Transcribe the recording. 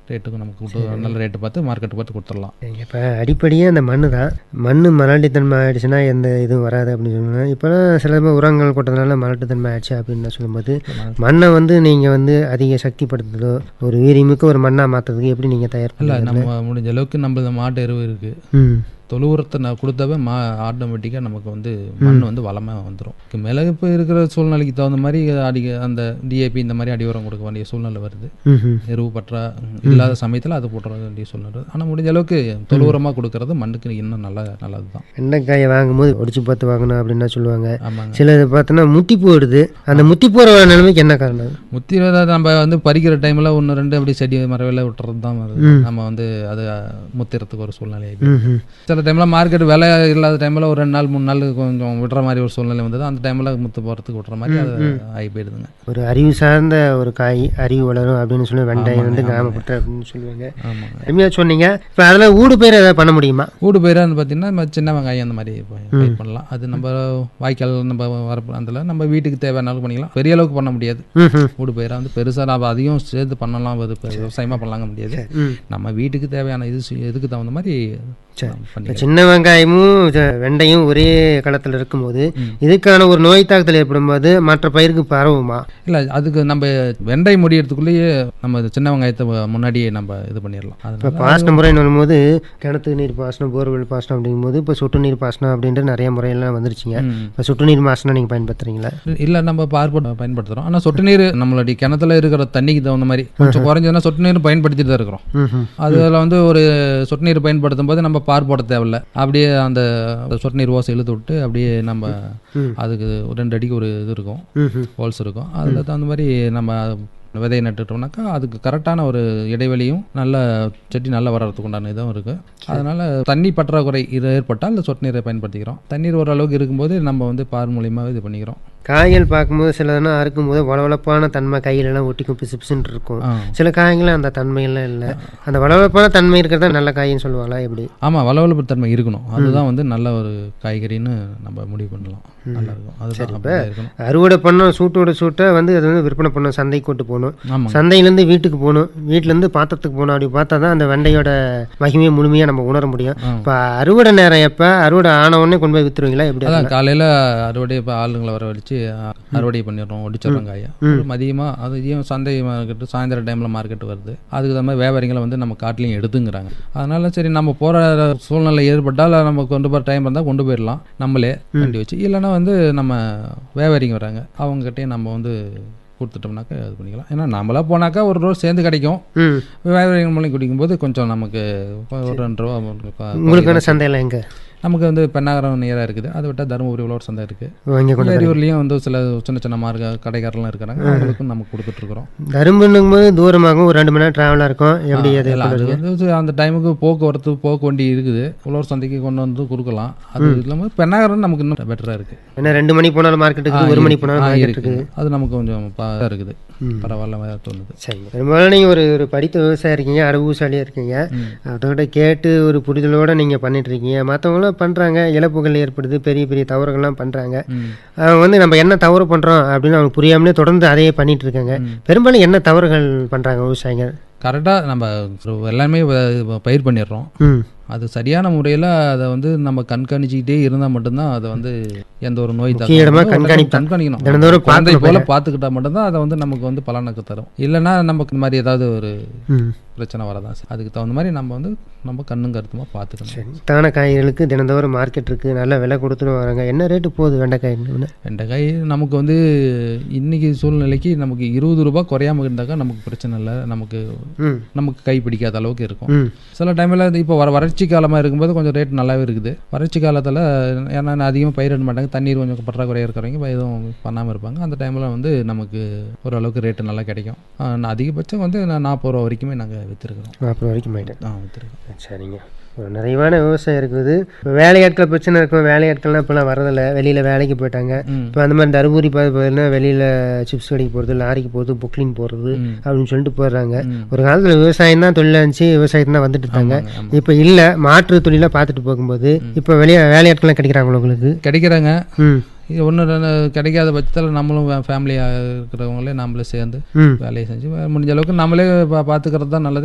ரேட்டுக்கு நமக்கு கொடுத்து நல்ல ரேட்டு பார்த்து மார்க்கெட்டு பார்த்து கொடுத்துடலாம் இப்போ அடிப்படையே அந்த மண்ணு தான் மண் மலட்டுத்தன்மை ஆயிடுச்சுன்னா எந்த இதுவும் வராது அப்படின்னு சொல்லுவாங்க இப்போலாம் சில சமயம் உரங்கள் கொட்டதுனால மலட்டுத்தன்மை ஆயிடுச்சு அப்படின்னு சொல்லும்போது மண்ணை வந்து நீங்கள் வந்து அதிக சக்திப்படுத்துதோ ஒரு வீரியமிக்க ஒரு மண்ணாக மாற்றுறதுக்கு எப்படி நீங்கள் தயார் இல்லை பண்ணுவீங்க நம்ம முடிஞ்ச அளவுக்கு நம்ம இந்த மாட்டு எருவு இருக்குது ம் தொழு உரத்தை நான் கொடுத்தாவே மா ஆட்டோமேட்டிக்காக நமக்கு வந்து மண் வந்து வளமாக வந்துடும் மிளகு இப்போ இருக்கிற சூழ்நிலைக்கு தகுந்த மாதிரி அடி அந்த டிஏபி இந்த மாதிரி அடி உரம் கொடுக்க வேண்டிய சூழ்நிலை வருது ம் எருவு பற்றா இல்லாத சமயத்தில் அது போட்டுற வேண்டிய சூழ்நிலை ஆனால் முடிஞ்ச அளவுக்கு தொழு உரமாக கொடுக்கறது மண்ணுக்கு இன்னும் நல்ல நல்லது தான் வெண்டைக்காயை வாங்கும்போது ஒடிச்சு பார்த்து வாங்கணும் அப்படின்னா சொல்லுவாங்க ஆமாங்க சிலது பார்த்தோன்னா முத்தி போயிடுது அந்த முத்தி போகிற நிலைமைக்கு என்ன காரணம் முத்தி விதை நம்ம வந்து பறிக்கிற டைமில் ஒன்று ரெண்டு அப்படி செடி மரவில் விட்டுறது தான் வருது நம்ம வந்து அது முத்திரத்துக்கு ஒரு சூழ்நிலை ஆயிடுது. ம் ம் சில டைமில் மார்க்கெட் விலை இல்லாத டைமில் ஒரு ரெண்டு நாள் மூணு நாள் கொஞ்சம் விடுற மாதிரி ஒரு சூழ்நிலை வந்தது அந்த டைமில் முத்து போகிறதுக்கு விட்டுற மாதிரி அது ஆகி போயிடுதுங்க ஒரு அறிவு சார்ந்த ஒரு காய் அறிவு வளரும் அப்படின்னு சொல்லி வெங்காயம் வந்து கிராமப்புற அப்படின்னு சொல்லுவாங்க ஆமாங்க அருமையாக சொன்னீங்க இப்போ அதில் ஊடு பயிர் ஏதாவது பண்ண முடியுமா ஊடு பயிராக பார்த்தீங்கன்னா நம்ம சின்ன வெங்காயம் அந்த மாதிரி ப- பயிர் பண்ணலாம் அது நம்ம வாய்க்கால் நம்ம வரப்பு அதில் நம்ம வீட்டுக்கு தேவையான அளவுக்கு பண்ணிக்கலாம் பெரிய அளவுக்கு பண்ண முடியாது ம் ம் ஊடு பயிராக வந்து பெருசாக நம்ம அதிகம் சேர்த்து பண்ணலாம் அது இப்போ விவசாயமாக பண்ணலாங்க முடியாது ம் நம்ம வீட்டுக்கு தேவையான இது சி- இதுக்கு தகுந்த மாதிரி சரி. நம்ம இப்போ பண்ணிக்கலாம் சின்ன வெங்காயமும் இது வெண்டையும் ஒரே களத்தில் இருக்கும்போது இதுக்கான ஒரு நோய் தாக்குதல் ஏற்படும் போது மற்ற பயிருக்கு பரவுமா இல்லை அதுக்கு நம்ம வெண்டை முடியறதுக்குள்ளேயே நம்ம இது சின்ன வெங்காயத்தை முன்னாடியே நம்ம இது பண்ணிடலாம் இப்போ அதனால பாசன முறைன்னு வரும்போது கிணத்து நீர் பாசனம் போர்வெல் பாசனம் அப்படிங்கும்போது இப்போ சொட்டு நீர் பாசனம் அப்படின்ற நிறைய முறையெல்லாம் வந்துருச்சுங்க ம். இப்போ சொட்டு நீர் பாசனம் நீங்கள் பயன்படுத்துறீங்களா இல்லை நம்ம பார்ப்போட் பயன்படுத்துகிறோம் ஆனால் சொட்டு நீர் நம்மளுடைய கிணத்துல இருக்கிற தண்ணிக்கு தகுந்த மாதிரி கொஞ்சம் குறைஞ்சதுன்னா சொட்டு நீர் பயன்படுத்திட்டு தான் இருக்கிறோம் ம் ம் அதில் வந்து ஒரு சொட்டு நீர் பயன்படுத்தும் போது நம்ம பார் போட தேவையில்ல அப்படியே அந்த சொட்டு நீர் ஓசை இழுத்து விட்டு அப்படியே நம்ம அதுக்கு ஒரு ரெண்டு அடிக்கு ஒரு இது இருக்கும் ம் ம் ஹோல்ஸ் இருக்கும் அதில் தகுந்த மாதிரி நம்ம விதையை நட்டுட்டோம்னாக்கா அதுக்கு கரெக்டான ஒரு இடைவெளியும் நல்ல செடி நல்லா வளர்றதுக்கு உண்டான இதுவும் இருக்குது அதனால் தண்ணி பற்றாக்குறை இது ஏற்பட்டால் அந்த சொட்டு நீரை பயன்படுத்திக்கிறோம் தண்ணீர் ஓரளவுக்கு இருக்கும்போது நம்ம வந்து பார் மூலியமாக இது பண்ணிக்கிறோம் காய்கள் பார்க்கும்போது சிலதுனா அறுக்கும்போது வளவளப்பான தன்மை கையிலலாம் ஒட்டிக்கும் பிசு பிசுன்னு இருக்கும் ஆ சில காய்கள் அந்த தன்மையெல்லாம் இல்லை அந்த வளவளப்பான தன்மை இருக்கிறதா நல்ல காயின்னு சொல்லுவாங்களா எப்படி ஆமாம் வளவளப்பு தன்மை இருக்கணும் அதுதான் வந்து நல்ல ஒரு காய்கறின்னு நம்ம முடிவு பண்ணலாம் நல்லா இருக்கும் அதுதான் அப்படிதான் இருக்கணும் அறுவடை பண்ணோம் சூட்டோட சூட்டை வந்து அது வந்து விற்பனை பண்ணோம் சந்தைக்கு கொண்டு போகணும் ஆமாங்க சந்தையிலேருந்து வீட்டுக்கு போகணும் வீட்டிலேருந்து பாத்திரத்துக்கு போகணும் அப்படி பார்த்தா தான் அந்த வெண்டையோட மகிமையை முழுமையாக நம்ம உணர முடியும் ஆ. இப்போ அறுவடை நேரம் எப்போ அறுவடை ஆன உடனே கொண்டு போய் விற்றுருவீங்களா எப்படி அதான் காலையில் அறுவடை இப்போ ஆளுங்களை வரவழைச்சு அ- அறுவடை பண்ணிடுறோம் ஒடிச்சிடுறோம் காயை மதியமாக அது ஏன் சந்தை மார்க்கெட்டு சாயந்தர டைமில் மார்க்கெட் வருது அதுக்கு தகுந்த மாதிரி வியாபாரிகளை வந்து நம்ம காட்டிலையும் எடுத்துங்கிறாங்க அதனால சரி நம்ம போகிற சூழ்நிலை ஏற்பட்டால் நம்ம கொண்டு போகிற டைம் இருந்தால் கொண்டு போயிடலாம் நம்மளே வண்டி வச்சு இல்லைன்னா வந்து நம்ம வியாபாரிங்க வராங்க அவங்ககிட்டயே நம்ம வந்து கொடுத்துட்டோம்னாக்கா இது பண்ணிக்கலாம் ஏன்னா நம்மளா போனாக்கா ஒரு ரோஸ் சேர்ந்து கிடைக்கும் ம் வியாபாரிகள் மூலம் குடிக்கும்போது கொஞ்சம் நமக்கு ஒரு ரெண்டு ரூபா மூணு ரூபா உங்களுக்கான சந்தையெல்லாம் எங்கே நமக்கு வந்து பெண்ணாகரம் நியராக இருக்குது அதை விட்டால் தருமபுரி உழவர் சந்தை இருக்குது வாங்கி கொண்டு ஏரியூர்லேயும் வந்து சில சின்ன சின்ன மார்க்க கடைக்காரெல்லாம் இருக்கிறாங்க அவங்களுக்கும் நம்ம கொடுத்துட்ருக்குறோம் தரும்புன்னும் போது தூரமாகும் ஒரு ரெண்டு மணி நேரம் ட்ராவலாக இருக்கும் எப்படி அது அது வந்து அந்த டைமுக்கு போக்குவரத்து போக்கு வண்டி இருக்குது உழவர் சந்தைக்கு கொண்டு வந்து கொடுக்கலாம் அது இல்லாமல் பெண்ணாகரம் நமக்கு இன்னும் பெட்டராக இருக்குது ஏன்னா ரெண்டு மணி போனாலும் மார்க்கெட்டுக்கு ஒரு மணி போனாலும் மார்க்கெட் இருக்கு அது நமக்கு கொஞ்சம் பா இருக்குது பரவாயில்ல தோணுது சரி பெரும்பாலும் நீங்கள் ஒரு ஒரு படித்த விவசாயம் இருக்கீங்க அறிவுசாலியாக இருக்கீங்க அதோட கேட்டு ஒரு புரிதலோட நீங்கள் பண்ணிட்டு இருக்கீங்க மற்றவங்களாம் பண்ணுறாங்க இழப்புகள் ஏற்படுது பெரிய பெரிய தவறுகள்லாம் பண்ணுறாங்க ம். அவங்க வந்து நம்ம என்ன தவறு பண்ணுறோம் அப்படின்னு அவங்க புரியாமலே தொடர்ந்து அதையே பண்ணிட்டு இருக்காங்க பெரும்பாலும் என்ன தவறுகள் பண்ணுறாங்க விவசாயிகள் கரெக்டாக நம்ம எல்லாமே வ- பயிர் பண்ணிடுறோம் ம் அது சரியான முறையில் அதை வந்து நம்ம கண்காணிச்சுக்கிட்டே இருந்தால் மட்டும்தான் அதை வந்து எந்த ஒரு நோய் முக்கிய இடமா தாக்கம் கண்காணிப்பு. கண்காணிக்கணும் தினந்தோறும் குழந்தை போல பார்த்துக்கிட்டா மட்டும்தான் அதை வந்து நமக்கு வந்து பலனுக்கு தரும் இல்லைன்னா நமக்கு இந்த மாதிரி ஏதாவது ஒரு ம் பிரச்சனை வரதான் செய்யும். அதுக்கு தகுந்த மாதிரி நம்ம வந்து நம்ம கண்ணும் கருத்துமா பார்த்துக்கணும் தான காய்களுக்கு தினந்தோறும் மார்க்கெட் இருக்குது நல்ல விலை கொடுத்துட்டு வராங்க என்ன ரேட்டு போகுது வெண்டைக்காய் வெண்டைக்காய் நமக்கு வந்து இன்னைக்கு சூழ்நிலைக்கு நமக்கு இருபது ரூபாய் குறையாம இருந்தாக்கா நமக்கு பிரச்சனை இல்லை நமக்கு ம் நமக்கு கை பிடிக்காத அளவுக்கு இருக்கும் ம் சில டைமில் இப்போ வர வறட்சி காலமாக இருக்கும்போது கொஞ்சம் ரேட் நல்லாவே இருக்குது வறட்சி காலத்தில் ஏன்னா அதிகமாக பயிரிட மாட்டாங்க தண்ணீர் கொஞ்சம் பற்றாக்குறையாக இருக்கிறவங்க எதுவும் பண்ணாமல் இருப்பாங்க அந்த டைமில் வந்து நமக்கு ஓரளவுக்கு ரேட்டு நல்லா கிடைக்கும் ஆ, நான் அதிகபட்சம் வந்து நான் நாற்பது ரூபா வரைக்குமே நாங்கள் விற்றுருக்குறோம் அப்புறம் வரைக்கும் ஆகிட்டேன் ஆ விற்றுருக்கோம் சரிங்க ஒரு நிறைவான விவசாயம் இருக்குது இப்போ வேலையாட்கள் பிரச்சனை இருக்கும் வேலையாட்கள்லாம் இப்போலாம் வரதில்ல வெளியில் வேலைக்கு போயிட்டாங்க ம். இப்போ அந்த மாதிரி தருமபுரி பார்த்தீங்கன்னா வெளியில் சிப்ஸ் கடைக்கு போகிறது லாரிக்கு போகிறது புக்லிங் போகிறது ம். அப்படின்னு சொல்லிட்டு போயிடுறாங்க ம். ஒரு காலத்தில் விவசாயம் தான் தொழிலாக இருந்துச்சு விவசாயத்தை தான் வந்துட்டு இருந்தாங்க ஆமாங்க, ஆமாம். இப்போ இல்லை மாற்று தொழிலாக பார்த்துட்டு போகும்போது இப்போ வெளியே வேலையாட்கள்லாம் கிடைக்கிறாங்களா உங்களுக்கு கிடைக்கிறாங்க ம் இது ஒன்று ரெண்டு கிடைக்காத பட்சத்தில் நம்மளும் ஃபேமிலியாக இருக்கிறவங்களே நம்மளே சேர்ந்து ம் வேலையை செஞ்சு முடிஞ்ச அளவுக்கு நம்மளே பா பார்த்துக்கிறது தான் நல்லது